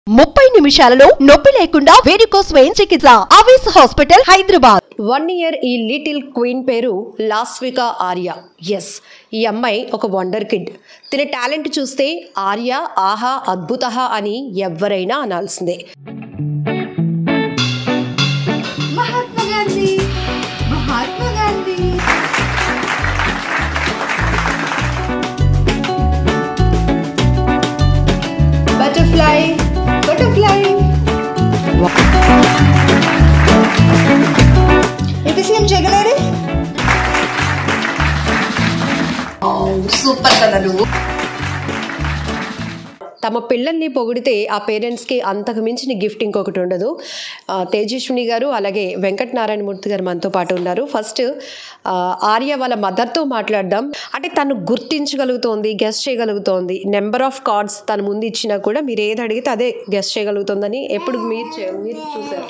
ముప్పై నిమిషాలలో నొప్పి లేకుండా వేడికోస్ స్వయం చికిత్స ఆవేశ హాస్పిటల్ హైదరాబాద్ వన్ ఇయర్ ఈ లిటిల్ క్వీన్ పేరు లాస్వికా ఆర్య ఎస్ ఈ అమ్మాయి ఒక వండర్ కిడ్ తిన టాలెంట్ చూస్తే ఆర్య ఆహా అద్భుత అని ఎవరైనా అనాల్సిందే మహాత్మా గాంధీ మహాత్మా గాంధీ బటర్ఫ్లై బటర్ఫ్లై ఇప్పుడు సీఎం జగన్ సూపర్ కదా నువ్వు తమ పిల్లల్ని పొగిడితే ఆ పేరెంట్స్కి అంతకు మించిన గిఫ్ట్ ఇంకొకటి ఉండదు ఆ, తేజస్విని గారు అలాగే వెంకట నారాయణమూర్తి గారు మనతో పాటు ఉన్నారు ఫస్ట్ ఆ, ఆర్య వాళ్ళ మదర్తో మాట్లాడదాం అంటే తను గుర్తించగలుగుతోంది గెస్ట్ చేయగలుగుతోంది నెంబర్ ఆఫ్ కార్డ్స్ తను ముందు ఇచ్చినా కూడా మీరు ఏది అడిగితే అదే గెస్ట్ చేయగలుగుతుందని ఎప్పుడు మీరు చే- మీరు చూసారు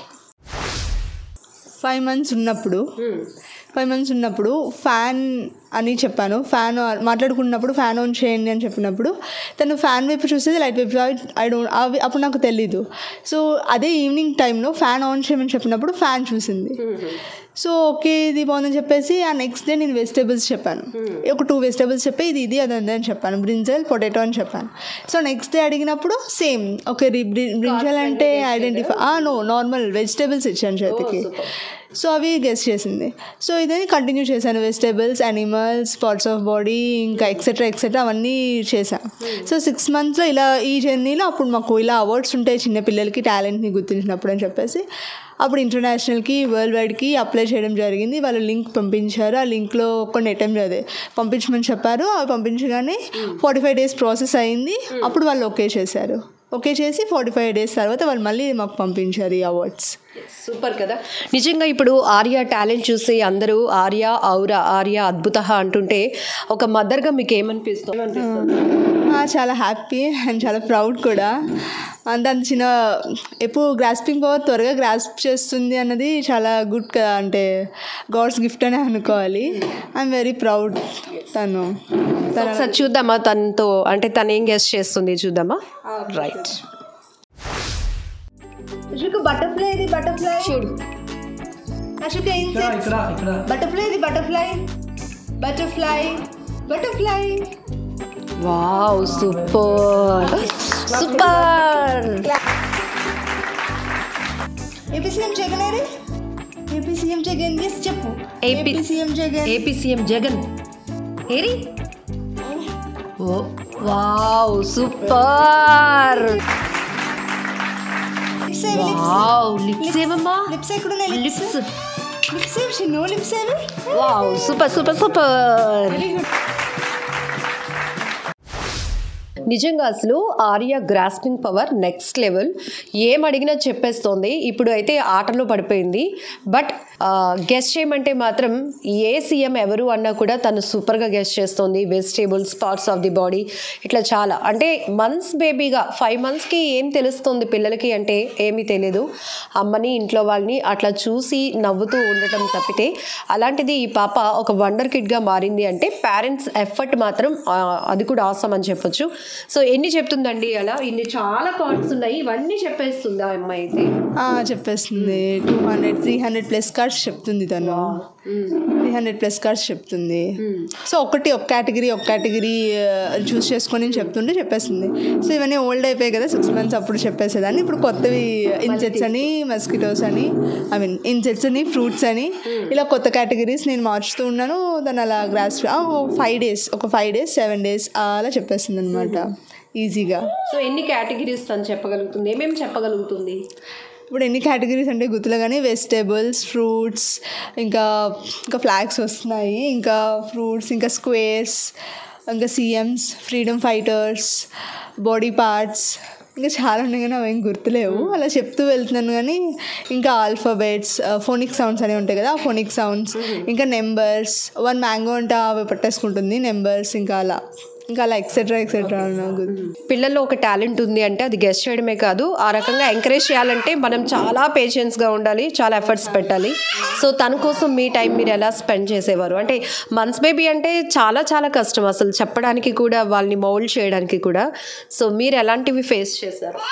ఫైవ్ మంత్స్ ఉన్నప్పుడు ఫైవ్ మంత్స్ ఉన్నప్పుడు ఫ్యాన్ అని చెప్పాను ఫ్యాన్ మాట్లాడుకున్నప్పుడు ఫ్యాన్ ఆన్ చేయండి అని చెప్పినప్పుడు తను ఫ్యాన్ వైపు చూసేది లైట్ వైపు ఐ డోంట్ అవి అప్పుడు నాకు తెలీదు సో అదే ఈవినింగ్ టైంలో ఫ్యాన్ ఆన్ చేయమని చెప్పినప్పుడు ఫ్యాన్ చూసింది సో ఓకే ఇది బాగుందని చెప్పేసి ఆ నెక్స్ట్ డే నేను వెజిటేబుల్స్ చెప్పాను ఒక టూ వెజిటేబుల్స్ చెప్పి ఇది ఇది అది అది అని చెప్పాను బ్రింజల్ పొటాటో అని చెప్పాను సో నెక్స్ట్ డే అడిగినప్పుడు సేమ్ ఓకే బ్రింజల్ అంటే ఐడెంటిఫై నో నార్మల్ వెజిటేబుల్స్ ఇచ్చాను చేతికి సో అవి గెస్ట్ చేసింది సో ఇదని కంటిన్యూ చేశాను vegetables animals parts of body ఇంకా ఎక్సెట్రా ఎక్సెట్రా అవన్నీ చేశాను సో సిక్స్ మంత్స్లో ఇలా ఈ జర్నీలో అప్పుడు మాకు ఇలా అవార్డ్స్ ఉంటాయి చిన్న పిల్లలకి టాలెంట్ని గుర్తించినప్పుడు అని చెప్పేసి అప్పుడు ఇంటర్నేషనల్కి వరల్డ్ వైడ్కి అప్లై చేయడం జరిగింది వాళ్ళు లింక్ పంపించారు ఆ లింక్లో కొన్ని అటెంప్ట్ అదే పంపించమని చెప్పారు అవి పంపించగానే ఫార్టీ ఫైవ్ డేస్ ప్రాసెస్ అయింది అప్పుడు వాళ్ళు ఓకే చేశారు ఓకే చేసి ఫార్టీ ఫైవ్ డేస్ తర్వాత వాళ్ళు మళ్ళీ మాకు పంపించారు ఈ అవార్డ్స్ సూపర్ కదా నిజంగా ఇప్పుడు ఆర్య టాలెంట్ చూసి అందరూ ఆర్య ఔరా ఆర్య అద్భుత అంటుంటే ఒక మదర్గా మీకు ఏమనిపిస్తుంది అనిపిస్తుంది ఆ, చాలా హ్యాపీ అండ్ చాలా ప్రౌడ్ కూడా అంత అంత చిన్న ఎప్పుడు గ్రాస్పింగ్ పవర్ త్వరగా గ్రాస్ప్ చేస్తుంది అన్నది చాలా గుడ్ కదా అంటే గాడ్స్ గిఫ్ట్ అనే అనుకోవాలి ఐఎమ్ వెరీ ప్రౌడ్ తను తన ఒకసారి చూద్దామా తనతో అంటే తను ఏం గెస్ట్ చేస్తుంది చూద్దామా రైట్ బటర్ఫ్లై ఇది బటర్ఫ్లై చూడు అశోక ఇక్కడ ఇక్కడ బటర్ఫ్లై ఇది butterfly butterfly butterfly wow super super AP CM Jagan ఏరి ఏపీ సీఎం జగన్ ఎస్ చెప్పు AP CM Jagan AP CM Jagan ఏరి ఓ వావ్ సూపర్ లిప్స్ ఏవి వావ్ లిప్స్ ఏమమ్మా లిప్స్ ఎక్కడ ఉన్నాయి లిప్స్ లిప్స్ లిప్స్ ఏవి చిన్న లిప్స్ ఏవి వావ్ సూపర్ సూపర్ సూపర్ నిజంగా అసలు Arya grasping power next level ఏం అడిగినా చెప్పేస్తోంది ఇప్పుడు అయితే ఆటలో పడిపోయింది బట్ గెస్ట్ చేయమంటే మాత్రం ఏ సీఎం ఎవరు అన్నా కూడా తను సూపర్గా గెస్ట్ చేస్తోంది vegetables parts of the body ఇట్లా చాలా అంటే మంత్స్ బేబీగా ఫైవ్ మంత్స్కి ఏం తెలుస్తుంది పిల్లలకి అంటే ఏమీ తెలియదు అమ్మని ఇంట్లో వాళ్ళని అట్లా చూసి నవ్వుతూ ఉండటం తప్పితే అలాంటిది ఈ పాప ఒక వండర్ కిడ్గా మారింది అంటే పేరెంట్స్ ఎఫర్ట్ మాత్రం ఆ, అది కూడా ఆసం అని చెప్పొచ్చు సో ఎన్ని చెప్తుందండి అలా ఇన్ని చాలా పార్ట్స్ ఉన్నాయి ఇవన్నీ చెప్పేస్తుంది ఆ అమ్మాయి అయితే ఆ, చెప్పేస్తుంది two hundred three hundred plus cards చెప్తుంది తను త్రీ హండ్రెడ్ ప్లస్ కార్డ్స్ చెప్తుంది సో ఒకటి ఒక కేటగిరీ ఒక కేటగిరీ చూస్ చేసుకొని చెప్తుంటే చెప్పేస్తుంది సో ఇవన్నీ ఓల్డ్ అయిపోయాయి కదా సిక్స్ మంత్స్ అప్పుడు చెప్పేసేదాన్ని ఇప్పుడు కొత్తవి ఇన్సెట్స్ అని మస్కిటోస్ అని ఐ మీన్ ఇన్సెట్స్ అని ఫ్రూట్స్ అని ఇలా కొత్త కేటగిరీస్ నేను మార్చుతూ ఉన్నాను దాన్ని అలా గ్రాస్ ఫైవ్ డేస్ ఒక ఫైవ్ డేస్ సెవెన్ డేస్ అలా చెప్పేస్తుంది అనమాట ఈజీగా సో ఎన్ని కేటగిరీస్ తను చెప్పగలుగుతుంది ఏమేమి చెప్పగలుగుతుంది ఇప్పుడు ఎన్ని కేటగిరీస్ అంటే గుర్తులు కానీ వెజిటేబుల్స్ ఫ్రూట్స్ ఇంకా ఇంకా ఫ్లాగ్స్ వస్తున్నాయి ఇంకా ఫ్రూట్స్ ఇంకా స్క్వేర్స్ ఇంకా CMs freedom fighters body parts ఇంకా చాలా ఉన్నాయి కానీ అవేం గుర్తులేవు అలా చెప్తూ వెళ్తున్నాను కానీ ఇంకా ఆల్ఫాబెట్స్ ఫోనిక్ సౌండ్స్ అనేవి ఉంటాయి కదా ఆ ఫోనిక్ సౌండ్స్ ఇంకా నెంబర్స్ వన్ మ్యాంగో అంటే అవి పట్టేసుకుంటుంది నెంబర్స్ ఇంకా అలా ఇంకా అలా ఎక్సెట్రా ఎక్సెట్రా నాకు పిల్లల్లో ఒక టాలెంట్ ఉంది అంటే అది గెస్ట్ చేయడమే కాదు ఆ రకంగా ఎంకరేజ్ చేయాలంటే మనం చాలా పేషెన్స్గా ఉండాలి చాలా ఎఫర్ట్స్ పెట్టాలి సో తన కోసం మీ టైం మీరు ఎలా స్పెండ్ చేసేవారు అంటే మంత్స్ బేబీ అంటే చాలా చాలా కష్టం అసలు చెప్పడానికి కూడా వాళ్ళని మౌల్డ్ చేయడానికి కూడా సో మీరు ఎలాంటివి ఫేస్ చేశారు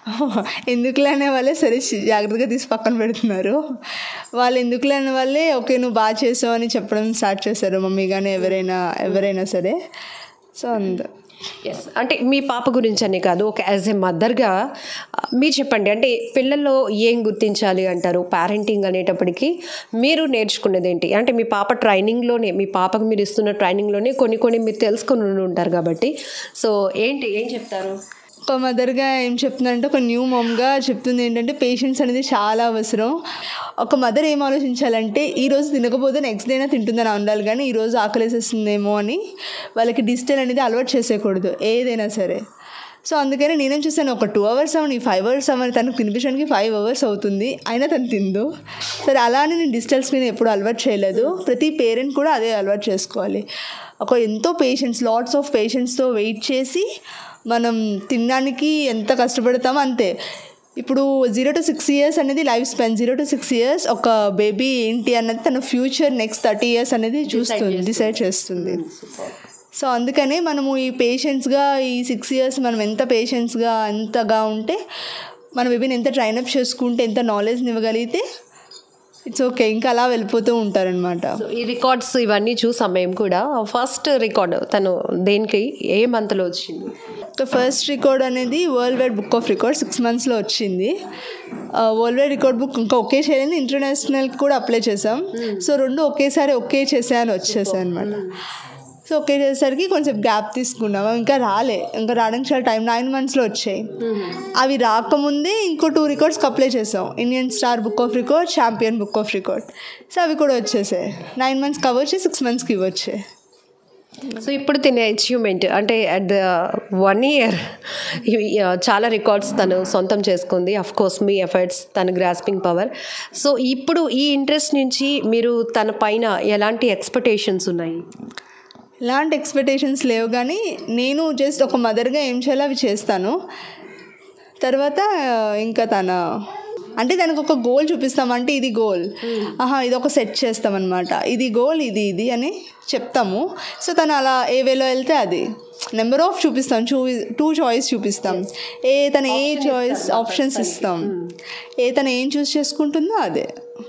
ఎందుకులే అనే వాళ్ళే సరే చి- జాగ్రత్తగా తీసి పక్కన పెడుతున్నారు వాళ్ళు ఎందుకులే అనే వాళ్ళే ఓకే నువ్వు బాగా చేసావు అని చెప్పడం స్టార్ట్ చేశారు మమ్మీ కానీ ఎవరైనా ఎవరైనా సరే సో అంత ఎస్ అంటే మీ పాప గురించి అనే కాదు ఒక యాజ్ ఎ మదర్గా మీరు చెప్పండి అంటే పిల్లల్లో ఏం గుర్తించాలి అంటారు పేరెంటింగ్ అనేటప్పటికి మీరు నేర్చుకునేది ఏంటి అంటే మీ పాప ట్రైనింగ్లోనే మీ పాపకు మీరు ఇస్తున్న ట్రైనింగ్లోనే కొన్ని కొన్ని మీరు తెలుసుకొని ఉండి ఉంటారు కాబట్టి సో ఏంటి ఏం చెప్తారు ఒక మదర్గా ఏం చెప్తుందంటే ఒక న్యూ మమ్గా చెప్తుంది ఏంటంటే పేషెన్స్ అనేది చాలా అవసరం ఒక మదర్ ఏం ఆలోచించాలంటే ఈ రోజు తినకపోతే నెక్స్ట్ డేనా తింటుందని ఉండాలి కానీ ఈ రోజు ఆకలేసేస్తుందేమో అని వాళ్ళకి డిజిటల్ అనేది అలవాటు చేసేయకూడదు ఏదైనా సరే సో అందుకని నేనేం చూసాను ఒక టూ అవర్స్ అవని ఫైవ్ అవర్స్ అవని తనకు తినిపించడానికి ఫైవ్ అవర్స్ అవుతుంది అయినా తను తిందు సరే అలా అని నేను డిజిటల్ స్క్రీన్ ఎప్పుడు అలవాటు చేయలేదు ప్రతి పేరెంట్ కూడా అదే అలవాటు చేసుకోవాలి ఒక ఎంతో పేషెన్స్ లాట్స్ ఆఫ్ పేషెన్స్తో వెయిట్ చేసి మనం తినడానికి ఎంత కష్టపడతామో అంతే ఇప్పుడు జీరో టు సిక్స్ ఇయర్స్ అనేది life span zero to six years ఒక బేబీ ఏంటి అన్నది తన ఫ్యూచర్ నెక్స్ట్ థర్టీ ఇయర్స్ అనేది చూస్తుంది డిసైడ్ చేస్తుంది సో అందుకనే మనము ఈ పేషెన్స్గా ఈ సిక్స్ ఇయర్స్ మనం ఎంత పేషెన్స్గా ఎంతగా ఉంటే మన బేబీని ఎంత ట్రైనప్ చేసుకుంటే ఎంత నాలెడ్జ్ని ఇవ్వగలిగితే ఇట్స్ ఓకే ఇంకా అలా వెళ్ళిపోతూ ఉంటారనమాట సో ఈ రికార్డ్స్ ఇవన్నీ చూసాం మేము కూడా ఫస్ట్ రికార్డ్ తను దేనికి ఏ మంత్లో వచ్చింది ఫస్ట్ రికార్డ్ అనేది world wide book of record six మంత్స్లో వచ్చింది వరల్డ్ వైడ్ రికార్డ్ బుక్ ఇంకా ఒకే చేయలేదు ఇంటర్నేషనల్కి కూడా అప్లై చేసాం సో రెండు ఒకేసారి ఒకే చేసాయని వచ్చేసాయి అనమాట సో ఒకే చేసేసరికి కొంచెం గ్యాప్ తీసుకున్నాం ఇంకా రాలే ఇంకా రావడానికి చాలా టైం నైన్ మంత్స్లో వచ్చాయి అవి రాకముందే ఇంకో టూ రికార్డ్స్కి అప్లై చేసాం Indian star book of record champion book of record so అవి కూడా వచ్చేసాయి నైన్ మంత్స్ కవర్ వచ్చి సిక్స్ మంత్స్కి ఇవ్వచ్చాయి సో ఇప్పుడు తినే అచీవ్మెంట్ అంటే అట్ ద వన్ ఇయర్ చాలా రికార్డ్స్ తను సొంతం చేసుకుంది అఫ్ కోర్స్ మీ ఎఫర్ట్స్ తన గ్రాస్పింగ్ పవర్ సో ఇప్పుడు ఈ ఇంట్రెస్ట్ నుంచి మీరు తన పైన ఎలాంటి ఎక్స్పెక్టేషన్స్ ఉన్నాయి ఎలాంటి ఎక్స్పెక్టేషన్స్ లేవు కానీ నేను జస్ట్ ఒక మదర్గా ఏం చేయాలో అవి చేస్తాను తర్వాత ఇంకా తన అంటే దానికి ఒక గోల్ చూపిస్తాం అంటే ఇది గోల్ ఆహా ఇది ఒక సెట్ చేస్తామన్నమాట ఇది గోల్ ఇది ఇది అని చెప్తాము సో తను అలా ఏ వేలో వెళ్తే అది నెంబర్ ఆఫ్ చూపిస్తాం చూ టూ చాయిస్ చూపిస్తాం ఏ తను ఏ చాయిస్ ఆప్షన్స్ ఇస్తాం ఏ తను ఏం చూస్ చేసుకుంటుందో అదే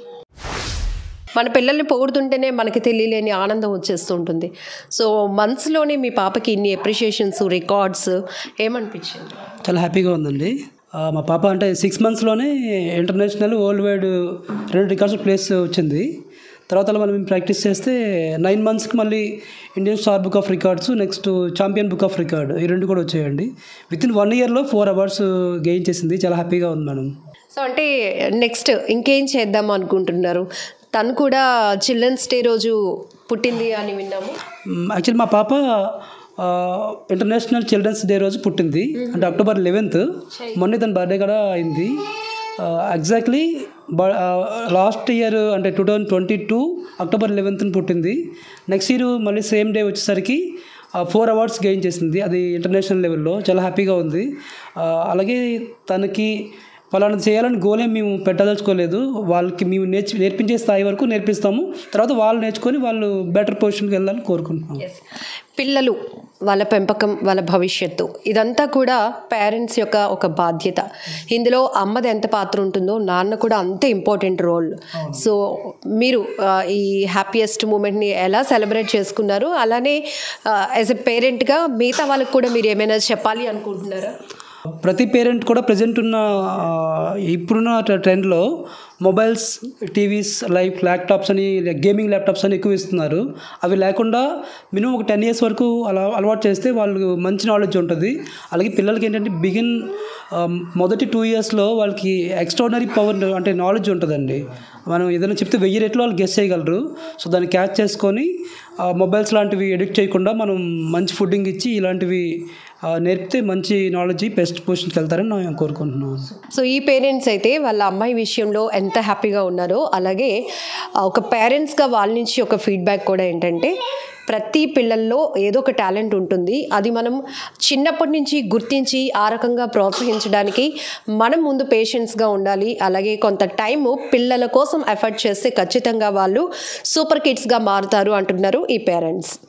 మన పిల్లల్ని పొగుడుతుంటేనే మనకి తెలియలేని ఆనందం వచ్చేస్తూ ఉంటుంది సో మంత్స్లోనే మీ పాపకి ఇన్ని అప్రిషియేషన్స్ రికార్డ్స్ ఏమనిపించింది చాలా హ్యాపీగా ఉందండి ఆ, మా పాప అంటే సిక్స్ మంత్స్లోనే ఇంటర్నేషనల్ వరల్డ్ వైడ్ రెండు రికార్డ్స్ ప్లేస్ వచ్చింది తర్వాత అలా మనం ప్రాక్టీస్ చేస్తే నైన్ మంత్స్కి మళ్ళీ Indian star book of records next champion book of record ఈ రెండు కూడా వచ్చాయండి విత్ ఇన్ వన్ ఇయర్లో ఫోర్ అవార్డ్స్ గెయిన్ చేసింది చాలా హ్యాపీగా ఉంది మేడం సో అంటే నెక్స్ట్ ఇంకేం చేద్దాం అనుకుంటున్నారు తను కూడా చిల్డ్రన్స్ డే రోజు పుట్టింది అని విన్నాము యాక్చువల్లీ మా పాప ఆ, ఇంటర్నేషనల్ చిల్డ్రన్స్ డే రోజు పుట్టింది అంటే అక్టోబర్ లెవెన్త్ మొన్న తన బర్త్డే కూడా అయింది ఆ, ఎగ్జాక్ట్లీ బ- ఆ, లాస్ట్ ఇయర్ అంటే two thousand twenty two October లెవెన్త్ని పుట్టింది నెక్స్ట్ ఇయర్ మళ్ళీ సేమ్ డే వచ్చేసరికి ఫోర్ అవార్డ్స్ గెయిన్ చేసింది అది ఇంటర్నేషనల్ లెవెల్లో చాలా హ్యాపీగా ఉంది ఆ, అలాగే తనకి పలానా చేయాలని గోల్ ఏం మేము పెట్టదలుచుకోలేదు వాళ్ళకి మేము నేర్చి నేర్పించే స్థాయి వరకు నేర్పిస్తాము తర్వాత వాళ్ళు నేర్చుకొని వాళ్ళు బెటర్ పొజిషన్కి వెళ్ళాలని కోరుకుంటున్నాం పిల్లలు వాళ్ళ పెంపకం వాళ్ళ భవిష్యత్తు ఇదంతా కూడా పేరెంట్స్ యొక్క ఒక బాధ్యత ఇందులో అమ్మది ఎంత పాత్ర ఉంటుందో నాన్న కూడా అంతే ఇంపార్టెంట్ రోల్ సో మీరు ఆ, ఈ హ్యాపీయెస్ట్ మూమెంట్ని ఎలా సెలబ్రేట్ చేసుకున్నారు అలానే యాజ్ ఎ పేరెంట్గా మిగతా వాళ్ళకి కూడా మీరు ఏమైనా చెప్పాలి అనుకుంటున్నారా ప్రతి పేరెంట్ కూడా ప్రజెంట్ ఉన్న ఆ, ఇప్పుడున్న ట్ర- ట్రెండ్లో మొబైల్స్ టీవీస్ లైక్ ల్యాప్టాప్స్ అని గేమింగ్ ల్యాప్టాప్స్ అని ఎక్కువ ఇస్తున్నారు అవి లేకుండా మినిమం ఒక టెన్ ఇయర్స్ వరకు అలా అలవాటు చేస్తే వాళ్ళు మంచి నాలెడ్జ్ ఉంటుంది అలాగే పిల్లలకి ఏంటంటే బిగిన్ మొదటి టూ ఇయర్స్లో వాళ్ళకి ఎక్స్ట్రాడినరీ పవర్ అంటే నాలెడ్జ్ ఉంటుందండి మనం ఏదైనా చెప్తే వెయ్యి రెట్లు వాళ్ళు గెస్ చేయగలరు సో దాన్ని క్యాచ్ చేసుకొని మొబైల్స్ లాంటివి ఎడిక్ట్ చేయకుండా మనం మంచి ఫుడ్డింగ్ ఇచ్చి ఇలాంటివి ఆ, నేర్పితే మంచి నాలెడ్జ్ బెస్ట్ పొజిషన్కి వెళ్తారని నేను కోరుకుంటున్నాను సో ఈ పేరెంట్స్ అయితే వాళ్ళ అమ్మాయి విషయంలో ఎంత హ్యాపీగా ఉన్నారో అలాగే ఆ, ఒక పేరెంట్స్గా వాళ్ళ నుంచి ఒక ఫీడ్బ్యాక్ కూడా ఏంటంటే ప్రతి పిల్లల్లో ఏదో ఒక టాలెంట్ ఉంటుంది అది మనం చిన్నప్పటి నుంచి గుర్తించి ఆ రకంగా ప్రోత్సహించడానికి మనం ముందు పేషెన్స్గా ఉండాలి అలాగే కొంత టైము పిల్లల కోసం ఎఫర్ట్ చేస్తే ఖచ్చితంగా వాళ్ళు సూపర్ కిడ్స్గా మారుతారు అంటున్నారు ఈ పేరెంట్స్